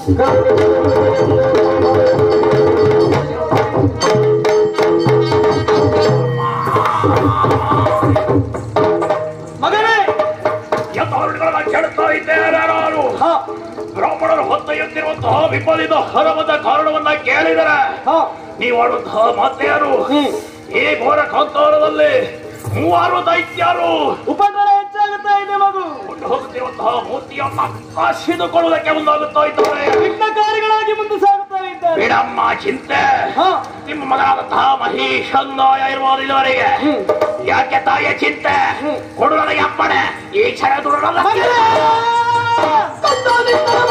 ಮಗನೇ ಯಥಾರ್ಥಗಳನ್ನ ಕೇಳುತ್ತಾ ಇದ್ದೇನೆ ನಾನು ಹಾ ಬ್ರಾಹ್ಮಣರು ಹೊತ್ತೊಯ್ಯುತ್ತಿರುವಂತಹ ವಿಪರೀತ ಹರಮದ ಕಾರಣವನ್ನ ಕೇಳಿದರೆ ಹಾ ನೀವು ಆಡುವಂತಹ ಮಾತೇನು ಹ್ಮ್ ಈ ಘೋರ ಕಾಂತಾರದಲ್ಲಿ ಮೂವರು ದೈತ್ಯರು ಉಪದ್ರ ಹೆಚ್ಚಾಗುತ್ತಾ ಇದೆ ಮಗು ಕೊಂಡು ಹೋಗುತ್ತಿರುವಂತಹ ಮೂರ್ತಿಯನ್ನ ಕಸಿದುಕೊಳ್ಳುವುದಕ್ಕೆ ಮುಂದಾಗುತ್ತಾ ಇದ್ದಾರೆ ವಿಘ್ನಕಾರಿಗಳಾಗಿ ಮುಂದೆ ಸಾಗುತ್ತಾ ಇದ್ದಾರೆ ಬಿಡಮ್ಮ ಚಿಂತೆ ಹಾ ನಿಮ್ಮ ಮಗನಾದಂತಹ ಮಹೇಶಂದಾಯ ಇರುವುದು ಇದುವರೆಗೆ ಹ್ಮ್. ಯಾಕೆ ತಾಯಿಯ ಚಿಂತೆ ಕೊಡು ನನಗೆ ಅಪ್ಪಣೆ ಈ ಕ್ಷಣ ದುರ್ಗಲ್ಲ ಮಗನೇ!